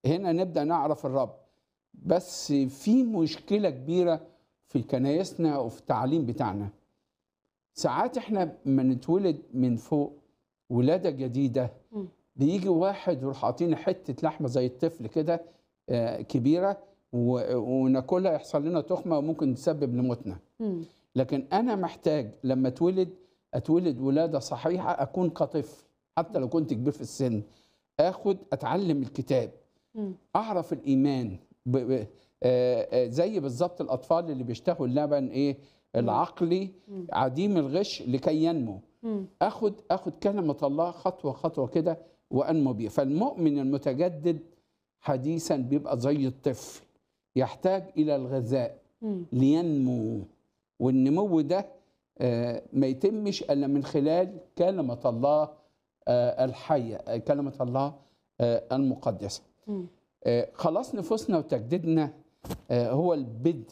هنا نبدا نعرف الرب بس في مشكله كبيره في كنايسنا وفي التعليم بتاعنا ساعات احنا ما نتولد من فوق ولاده جديده مم. بيجي واحد يروح عاطينا حته لحمه زي الطفل كده آه، كبيره و- وناكلها يحصل لنا تخمه وممكن تسبب لموتنا مم. لكن انا محتاج لما اتولد اتولد ولاده صحيحه اكون كطفل حتى لو كنت كبير في السن اخد اتعلم الكتاب مم. اعرف الايمان ب... ب... آه، آه، زي بالظبط الاطفال اللي بيشتهوا اللبن ايه العقلي مم. عديم الغش لكي ينمو مم. اخد اخد كلمه الله خطوه خطوه كده وانمو بيها فالمؤمن المتجدد حديثا بيبقى زي الطفل يحتاج الى الغذاء مم. لينمو والنمو ده آه، ما يتمش الا من خلال كلمه الله آه، الحيه آه، كلمه الله آه، المقدسه مم. آه، خلاص نفوسنا وتجديدنا آه، هو البدء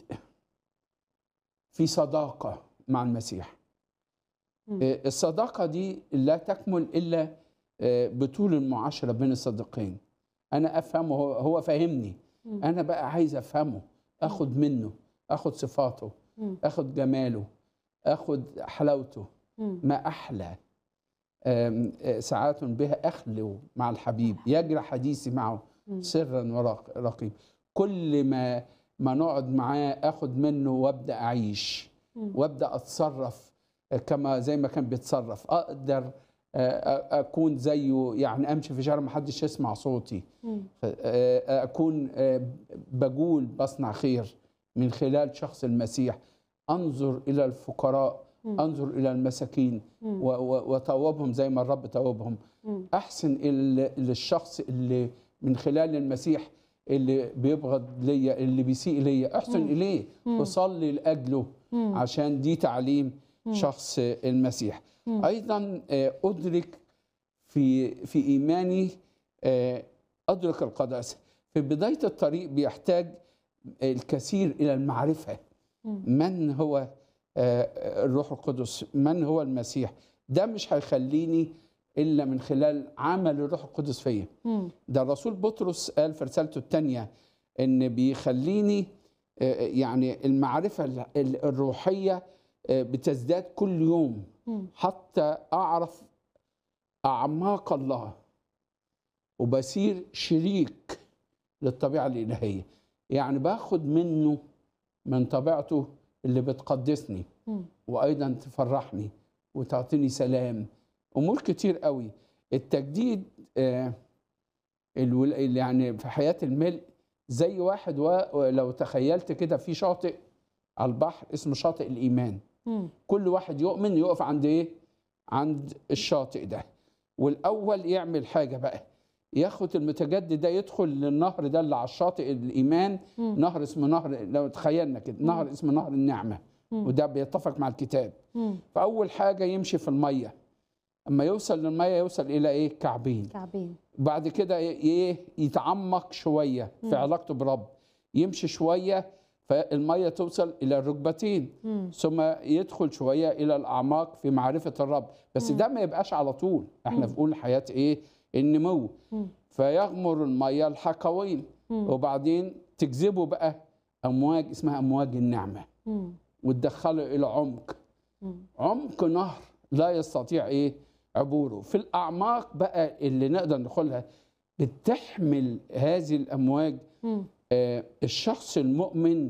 في صداقه مع المسيح مم. آه، الصداقه دي لا تكمل الا آه، بطول المعاشره بين الصديقين انا افهمه هو هو فاهمني مم. انا بقى عايز افهمه اخد منه اخد صفاته مم. اخد جماله اخد حلاوته مم. ما احلى آم، آه، ساعات بها اخلو مع الحبيب يجرى حديثي معه مم. سرا ورقيب كل ما ما نقعد معاه اخد منه وابدا اعيش مم. وابدا اتصرف كما زي ما كان بيتصرف اقدر آه، اكون زيه يعني امشي في شارع ما حدش يسمع صوتي مم. آه، اكون آه، بقول بصنع خير من خلال شخص المسيح انظر الى الفقراء مم. انظر الى المساكين مم. و- و- وتوبهم زي ما الرب توبهم مم. احسن ال- للشخص اللي من خلال المسيح اللي بيبغض ليا اللي بيسيء ليا احسن مم. اليه مم. وصلي لاجله مم. عشان دي تعليم مم. شخص المسيح مم. ايضا آه، ادرك في في ايماني آه، ادرك القداسه في بدايه الطريق بيحتاج الكثير الى المعرفه مم. من هو آه، الروح القدس من هو المسيح ده مش هيخليني الا من خلال عمل الروح القدس فيا مم. ده الرسول بطرس قال في رسالته الثانيه ان بيخليني آه، يعني المعرفه ال- ال- الروحيه آه، بتزداد كل يوم مم. حتى اعرف اعماق الله وبصير شريك للطبيعه الالهيه يعني باخد منه من طبيعته اللي بتقدسني مم. وايضا تفرحني وتعطيني سلام امور كتير قوي التجديد آه الول- اللي يعني في حياه الملء زي واحد و- لو تخيلت كده في شاطئ على البحر اسمه شاطئ الايمان مم. كل واحد يؤمن يقف عند ايه عند الشاطئ ده والاول يعمل حاجه بقى ياخد المتجدد ده يدخل للنهر ده اللي على الشاطئ الايمان مم. نهر اسمه نهر لو تخيلنا كده نهر اسمه نهر النعمه مم. وده بيتفق مع الكتاب مم. فاول حاجه يمشي في الميه اما يوصل للميه يوصل الى ايه كعبين كعبين بعد كده ايه يتعمق شويه في مم. علاقته برب يمشي شويه فالميه توصل الى الركبتين مم. ثم يدخل شويه الى الاعماق في معرفه الرب بس مم. ده ما يبقاش على طول احنا مم. بنقول حياه ايه النمو مم. فيغمر الميه الحقوين مم. وبعدين تجذبه بقى امواج اسمها امواج النعمه مم. وتدخله الى عمق مم. عمق نهر لا يستطيع ايه عبوره في الاعماق بقى اللي نقدر ندخلها بتحمل هذه الامواج مم. آه، الشخص المؤمن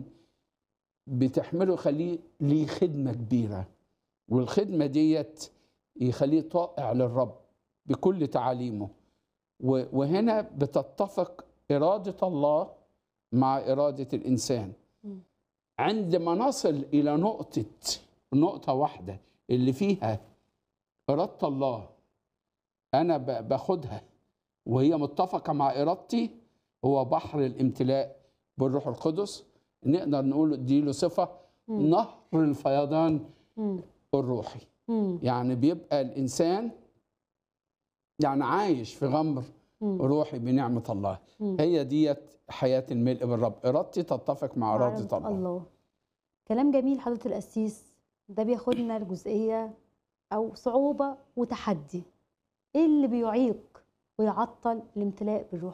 بتحمله يخليه ليه خدمه كبيره والخدمه ديت يخليه طائع للرب بكل تعاليمه و- وهنا بتتفق اراده الله مع اراده الانسان مم. عندما نصل الى نقطه نقطه واحده اللي فيها اراده الله انا ب- باخدها وهي متفقه مع ارادتي هو بحر الامتلاء بالروح القدس نقدر نقول دي له صفه مم. نهر الفيضان مم. الروحي مم. يعني بيبقى الانسان يعني عايش في غمر مم. روحي بنعمه الله مم. هي ديت حياه الملء بالرب ارادتي تتفق مع اراده الله الله كلام جميل حضرة القسيس ده بياخدنا لجزئية أو صعوبة وتحدي إيه اللي بيعيق ويعطل الامتلاء بالروح